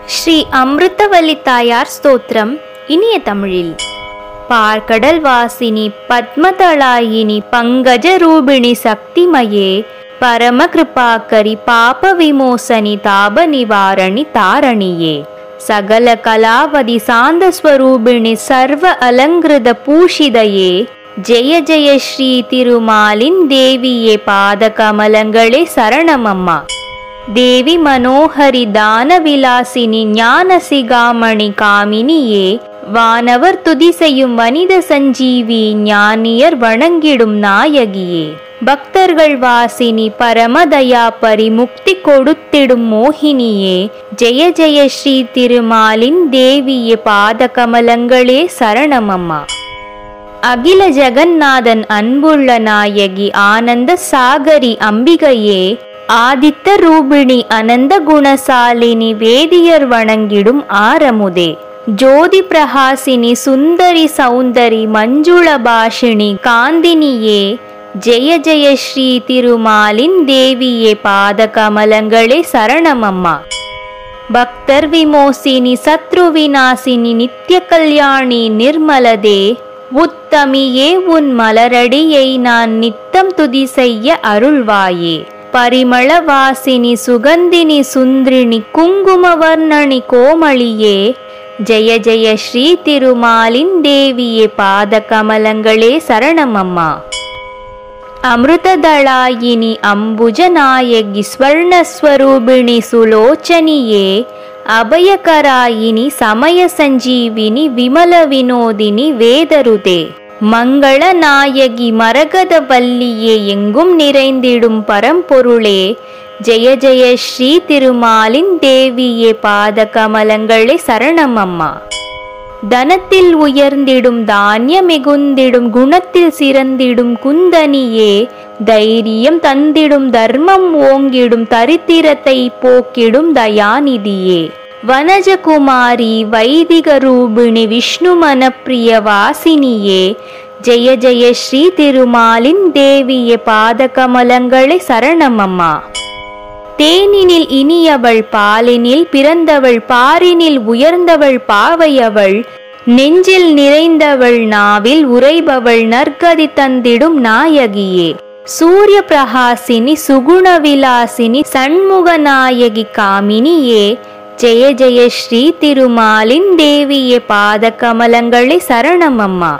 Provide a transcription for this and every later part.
ஸ்ரீ அமிர்தவல்லி தாயார் ஸ்தோத்திரம் இனிய தமிழில் பார்க்கடல் வாசினி பத்மதளாயினி பங்கஜ ரூபிணி சக்திமயே பரம கிருபாக்கரி பாப விமோசனி தாப நிவாரணி தாரணியே சகல கலாவதி சாந்த ஸ்வரூபிணி சர்வ அலங்கிருத பூஷிதையே ஜெய ஜெய ஸ்ரீ திருமாலின் தேவியே பாத கமலங்களே சரணமம்மா தேவி மனோஹரி தான விலாசினி ஞான சிகாமணி காமினியே வானவர் துதி செய்யும் வனித சஞ்சீவி ஞானியர் வணங்கிடும் நாயகியே பக்தர்கள் வாசினி பரமதயா பரிமுக்தி கொடுத்திடும் மோகினியே ஜெய ஜெய ஸ்ரீ திருமாலின் தேவியே பாத கமலங்களே சரணமம்மா அகில ஜெகநாதன் அன்புள்ள நாயகி ஆனந்த சாகரி அம்பிகையே ஆதித்த ரூபிணி அனந்த குணசாலினி வேதியர் வணங்கிடும் ஆரமுதே ஜோதி பிரகாசினி சுந்தரி சௌந்தரி மஞ்சுள பாஷினி காந்தினியே ஜெய ஜெய ஸ்ரீ திருமாலின் தேவியே பாத கமலங்களே சரணமம்மா பக்தர் விமோசினி சத்ரு விநாசினி நித்ய கல்யாணி நிர்மலதே உத்தமியே உன் மலரடியை நான் நித்தம் துதி செய்ய அருள்வாயே பரிமள வாசினி சுகந்தினி சுந்திரிணி குங்குமவர்ணனி கோமளியே ஜெய ஜெய ஸ்ரீ திருமாலின் தேவியே பாத கமலங்களே சரணமம்மா ಅಮೃತದಳಾಯಿನಿ ಅಂಬುಜನಾಯಗಿ ಸ್ವರ್ಣಸ್ವರೂಪಿಣಿ ಸುಲೋಚನಿಯೇ ಅಭಯಕರಾಯಿನಿ ಸಮಯ ಸಂಜೀವಿನಿ ವಿಮಲ ವಿನೋದಿನಿ ವೇದರುದೆ மங்கள நாயகி மரகத வல்லியே எங்கும் நிறைந்திடும் பரம்பொருளே ஜெய ஜெய ஸ்ரீ திருமாலின் தேவியே பாத கமலங்களே சரணமம்மா தனத்தில் உயர்ந்திடும் தானிய மிகுந்திடும் குணத்தில் சிறந்திடும் குந்தனியே தைரியம் தந்திடும் தர்மம் ஓங்கிடும் தரித்திரத்தை போக்கிடும் தயாநிதியே வனஜகுமாரி வைதிக ரூபிணி விஷ்ணு மனப்பிரிய வாசினியே ஜெய ஜெய ஸ்ரீ திருமாலின் தேவிய பாத கமலங்களே சரணமம்மா தேனினில் இனியவள் பாலினில் பிறந்தவள் பாரினில் உயர்ந்தவள் பாவையவள் நெஞ்சில் நிறைந்தவள் நாவில் உறைபவள் நற்கதி தந்திடும் நாயகியே சூரிய பிரகாசினி சுகுண விலாசினி சண்முக நாயகி காமினியே ஜெய ஜெய ஸ்ரீ திருமாலின் தேவியே பாத கமலங்களே சரணமம்மா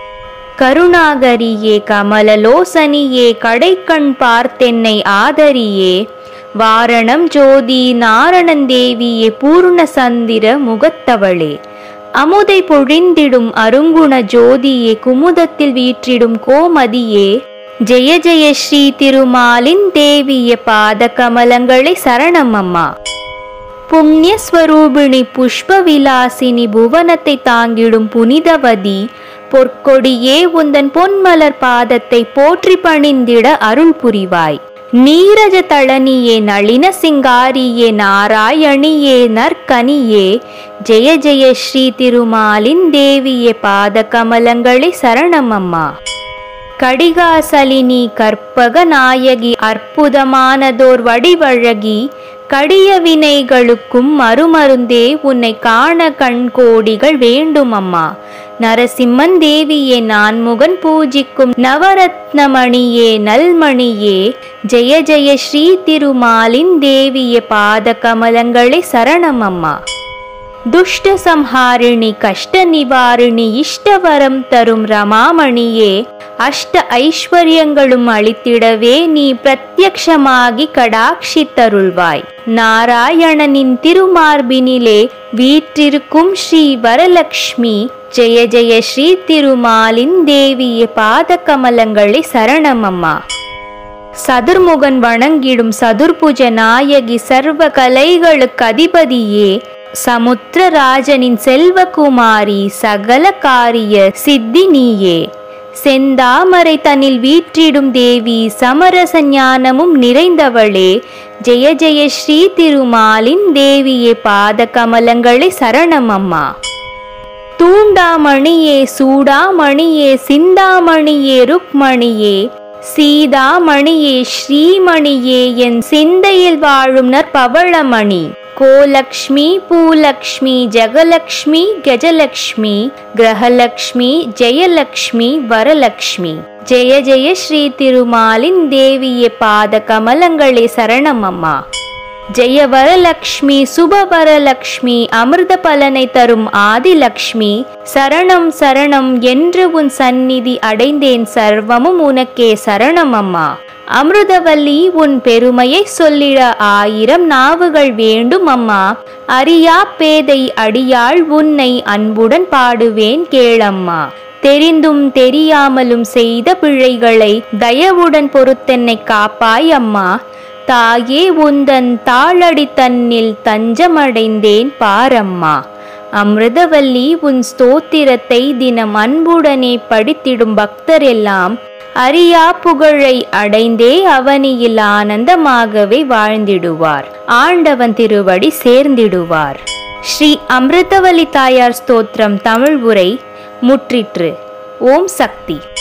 கருணாகரியே கமலலோசனியே கடைக்கண் பார்த்தென்னை ஆதரியே வாரணம் ஜோதி நாரணன் தேவியே பூர்ண சந்திர முகத்தவளே அமுதை பொழிந்திடும் அருங்குண ஜோதியே குமுதத்தில் வீற்றிடும் கோமதியே ஜெய ஜெய ஸ்ரீ திருமாலின் தேவிய பாத கமலங்களே சரணமம்மா புண்ணிய ஸ்வரூபிணி புஷ்ப விலாசினி புவனத்தை தாங்கிடும் புனிதவதி பொற்கொடியே உந்தன் பொன்மலர் பாதத்தை போற்றி பணிந்திட அருள் புரிவாய் நீரஜ தளனியே நளின சிங்காரியே நாராயணியே நற்கனியே ஜெய ஜெய ஸ்ரீ திருமாலின் தேவியே பாத கமலங்களே சரணமம்மா கடிகாசலினி கற்பக நாயகி அற்புதமானதோர் வடிவழகி கடிய வினைகளுக்கும் மறுமருந்தே உன்னை காண கண்கோடிகள் வேண்டும் அம்மா நரசிம்மன் தேவியே நான்முகன் பூஜிக்கும் நவரத்னமணியே நல்மணியே ஜெய ஜெய ஸ்ரீ திருமாலின் தேவிய பாத கமலங்களே சரணம் அம்மா துஷ்ட சம்ஹாரிணி கஷ்ட நிவாரிணி இஷ்டவரம் தரும் ரமாமணியே அஷ்ட ஐஸ்வர்யங்களும் அளித்திடவே நீ பிரத்யக்ஷமாகி கடாட்சி தருள்வாய் நாராயணனின் திருமார்பினிலே வீற்றிருக்கும் ஸ்ரீ வரலக்ஷ்மி ஜெய ஜெய ஸ்ரீ திருமாலின் தேவிய பாத கமலங்களே சரணமம்மா சதுர்முகன் வணங்கிடும் சதுர்புஜ நாயகி சர்வ கலைகளுக்கு அதிபதியே சமுத்திரராஜனின் செல்வகுமாரி சகல காரிய சித்தி நீயே செந்தாமரை தன்னில் வீற்றிடும் தேவி சமரச ஞானமும் நிறைந்தவளே ஜெய ஜெய ஸ்ரீ திருமாலின் தேவியே பாத கமலங்களே சரணமம்மா தூண்டாமணியே சூடாமணியே சிந்தாமணியே ருக்மணியே சீதாமணியே ஸ்ரீமணியே என் சிந்தையில் வாழும் நற்பவளமணி கோலக்ஷ்மி பூலக்ஷ்மி ஜெகலக்ஷ்மி கஜலக்ஷ்மி கிரகலக்ஷ்மி ஜெயலக்ஷ்மி வரலக்ஷ்மி ஜெய ஜெய ஸ்ரீ திருமாலின் தேவிய பாத கமலங்களே சரணம் அம்மா ஜெய வரலக்ஷ்மி சுப வரலக்ஷ்மி அமிர்த பலனை தரும் ஆதிலக்ஷ்மி சரணம் சரணம் என்று உன் சந்நிதி அடைந்தேன் சர்வமும் உனக்கே சரணம் அம்மா அமிர்தவல்லி உன் பெருமையை சொல்லிட ஆயிரம் நாவுகள் வேண்டும் அம்மா அறியா பேதை அடியாள் உன்னை அன்புடன் பாடுவேன் கேளம்மா தெரிந்தும் தெரியாமலும் செய்த பிழைகளை தயவுடன் பொறுத்தென்னை காப்பாய் அம்மா தாயே உந்தன் தாளடி தன்னில் தஞ்சமடைந்தேன் பாரம்மா அமிர்தவல்லி உன் ஸ்தோத்திரத்தை தினம் அன்புடனே படித்திடும் பக்தர் எல்லாம் அரியா புகழை அடைந்தே அவனியில் ஆனந்தமாகவே வாழ்ந்திடுவார் ஆண்டவன் திருவடி சேர்ந்திடுவார் ஸ்ரீ அமிர்தவல்லி தாயார் ஸ்தோத்திரம் தமிழ் உரை முற்றிற்று ஓம் சக்தி